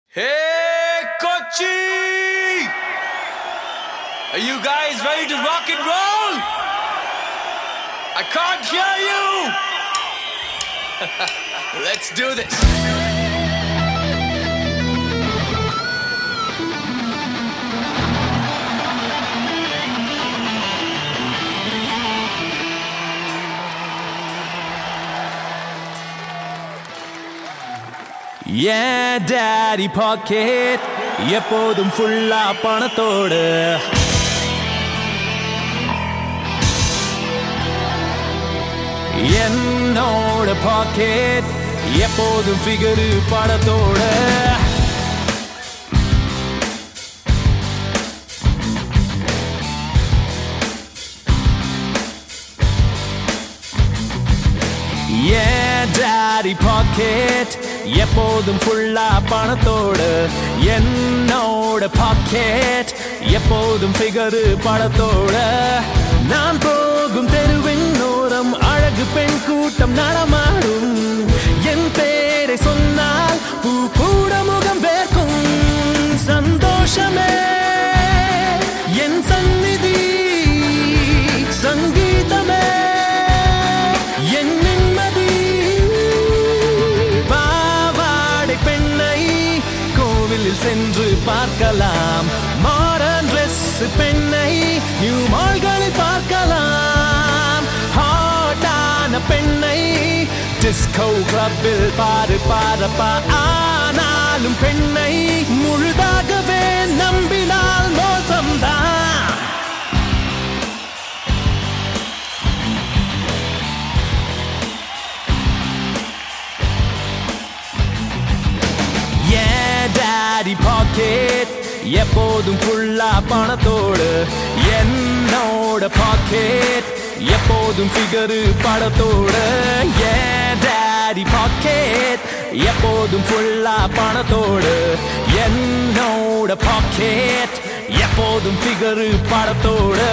Hey, Kochi! Are you guys ready to rock and roll? I can't hear you! Let's do this. ஏன் daddy pocket எப்போதும் ஃபுல்லா பணத்தோடு என்னோட pocket எப்போதும் figure படத்தோட ஏன் டாடி பாக்கெட் எப்போதும் ஃபுல்லா பணத்தோடு என்னோட பாக்கெட் எப்போதும் ஃபிகரு படத்தோட நான் போகும் தெருவின் ஓரம் அழகு பெண் கூட்டம் நடமாடும் என் பேரை சொன்னால் பூ கூட முகம் வேர்க்கும் சந்தோஷமே என் சந்நிதி சங்கீதமே என் நிம்மதி பாவாடை பெண்ணை கோவிலில் சென்று பார்க்கலாம் மாடர்ன் ட்ரெஸ் பெண்ணை நியூ மால்களில் பார்க்கலாம் ஹாட்டான பெண்ணை டிஸ்கோ கிளப்பில் பாரு பாரப்பா ஆனாலும் பெண்ணை முழுதாகவே நம்பினால் மோசம்தான் ஏன் டாடி பாக்கெட் எப்போதும் ஃபுல்லா பணத்தோடு என்னோட பாக்கெட் எப்போதும் ஃபிகரு படத்தோடு ஏன் டாடி பாக்கெட் எப்போதும் ஃபுல்லா பணத்தோடு என்னோட பாக்கெட் எப்போதும் ஃபிகரு படத்தோடு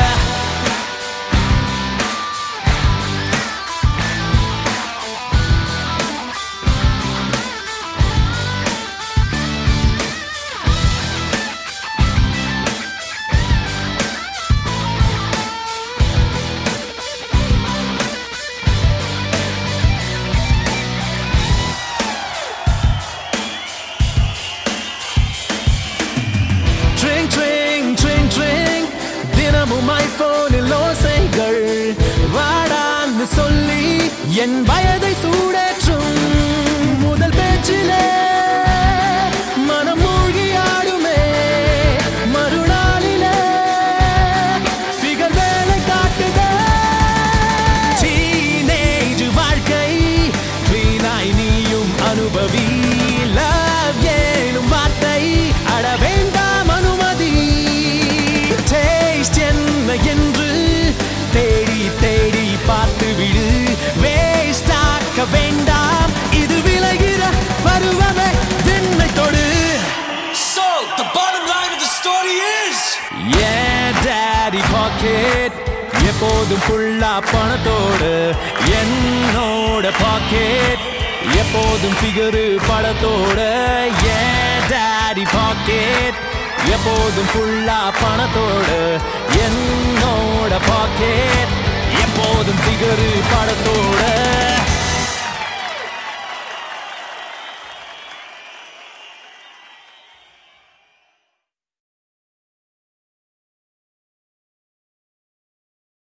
ட்ரிங் ட்ரிங் ட்ரிங் ட்ரிங் தினமும் ஐபோனில் ஓசைகள் வாடான்னு சொல்லி என் வயதை சூடேற்றும் முதல் பேச்சிலே மனம் மூழ்கி ஆடுமே மறுநாளிலே ஃபிகர் வேலை காட்டுதே டீனேஜ் வாழ்க்கை வீணாய் நீயும் அனுபவி லவ் ஏனும் வார்த்தை அட வேண்டாம் அனுமதி டேஸ்ட் என்ன என்று தேடி தேடி பார்த்து விடு வேஸ்ட் ஆக்க வேண்டாம் இது விலகிற பருவமே விண்ணை தொடு So, the bottom line of the story is ஏன் டாடி பாக்கெட் எப்போதும் ஃபுல்லா பணத்தோடு என்னோட பாக்கெட் எப்போதும் ஃபிகரு படத்தோட ஏன் டாடி பாக்கெட் எப்போதும் ஃபுல்லா பணத்தோடு என்னோட பாக்கெட் எப்போதும் ஃபிகரு படத்தோட